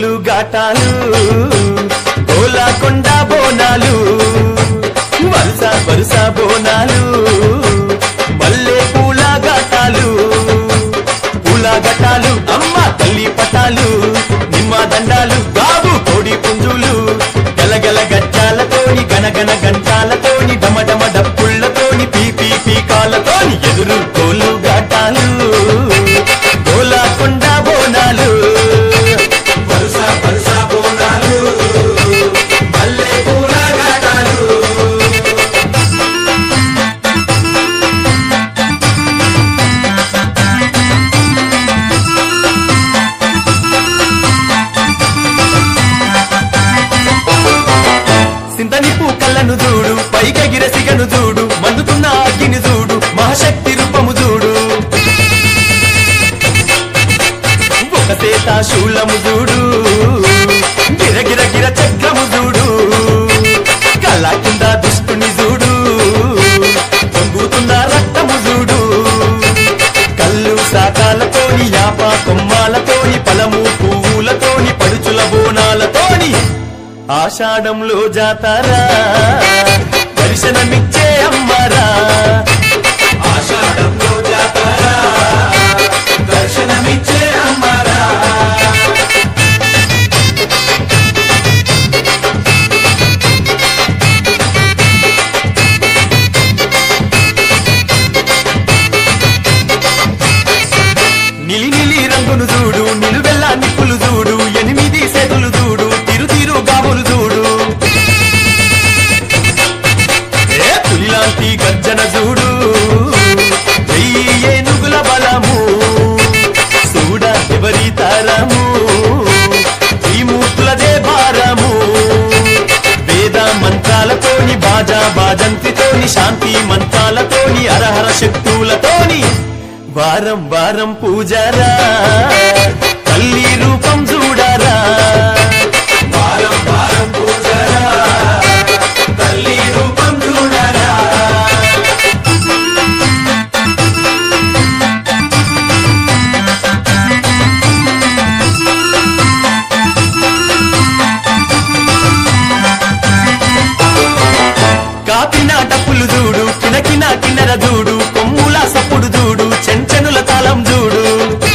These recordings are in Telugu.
కోలు గాటాలు కోలాకొండ బోనాలు వరుస వరుస బోనాలు మల్లె పూల గాటాలు పూల గటాలు అమ్మ తల్లి పటాలు నిమ్మ దండాలు బాబు కోడి పుంజులు గలగల గజ్జాలతోని గనగన గంటాలతోని డమడమ డప్పుళ్ళతోని పీపీ పీకాలతోని ఎదురు కోలు గాటాలు కోలాకొండ బోనాలు వరుస వరుస బోనాలు మల్లె పూల గాటాలు సింతనిప్పు కళ్ళను చూడు పైకెగిర సిగను చూడు మండుతున్న అగ్గిని చూడు మహాశక్తి రూపము చూడు ఒక సేత శూలము చూడు గిరగిర గిర చక్రము చూడు కళ్ళ కింద దుష్టుని చూడు పొంగుతున్న రక్తము చూడు కళ్ళు సాకాలతోని యాప కొమ్మాలతోని పలము పువ్వులతోని పడుచుల బోనాలతోని ఆషాఢంలో జాతారా దర్శనమిచ్చే అమ్మరా ఆషాఢంలో జాతర దర్శనమిచ్చే అమ్మరా నిలి నిలి రంగును చూడు నిలువెల్ల నిప్పులు చూడు ఎనిమిది సేతులు చూడు తిరు తిరు గాబులు చూడు ఏ పులిలాంటి గర్జన చూడు వెయ్యి ఏనుగుల బలము చూడ ఎవరి తరము ఈ మూర్తులదే భారము వేద మంత్రాలతోని బాజా బాజంతితోని శాంతి మంత్రాలతోని అరహర శక్తులతోని వారం వారం పూజారా తల్లి రూపం చూడరా వారం వారం పూజరా తల్లి రూపం చూడరా కాపిన డప్పులు చూడు కినకిన కిన్నెర చూడు కొమ్ముల సప్పుడు చూడు చెంచనుల తాళం చూడు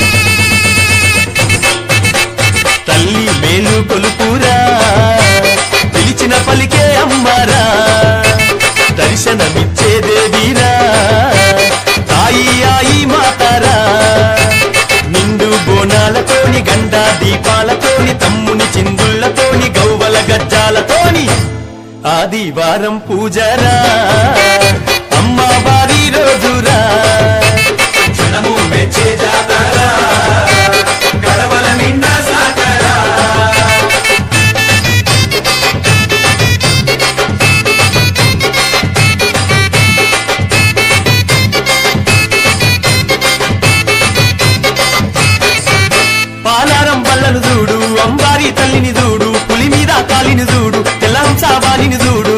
తల్లి మేలు కొలుపురా పిలిచిన పలికే అమ్మారా దర్శనమిచ్చే దేవీరా తాయి ఆయి మాతారా నిండు బోనాలతోని గండ దీపాలతోని తమ్ముని చిందుళ్ళతోని గౌవల గజ్జాలతోని ఆదివారం పూజరా అమ్మవారి రోజురా జనము మెచ్చే జాతర గడవల నిండా సాగరా పాలారం బల్లను చూడు అంబారి తల్లిని చూడు పులి మీద కాలిని చూడు తెల్లంసాబాలిని చూడు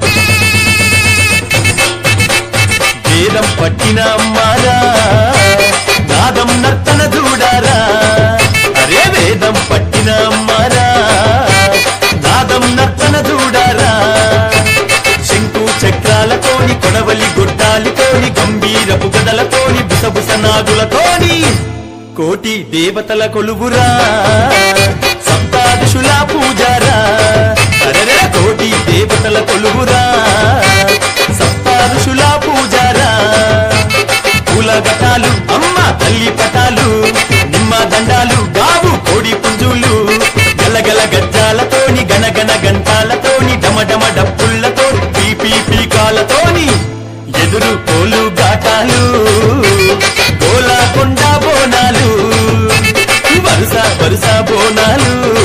వేదం పట్టిన అమ్మారా నాదం నర్తన చూడారా అరే వేదం పట్టిన అమ్మారా నాదం నర్తన చూడారా శంకు చక్రాలతోని కొడవలి గొడ్డాలితోని గంభీరపు గదలతోని బుసబుస నాగులతోని కోటి దేవతల కొలువురా సప్తాదశుల పూజారా అరెరే కోటి దేవతల కొలువురా సప్తాదశుల పూజారా పూల గటాలు అమ్మ తల్లి పటాలు నిమ్మ దండాలు గావు కోడి పుంజులు గలగల గజ్జాలతోని గనగన గంటాలతోని డమడమ డప్పుళ్ళతో పీపీ పీకాలతోని ఎదురు కోలు గాటాలు గోలాకొండ బోనాలు వరుస వరుస బోనాలు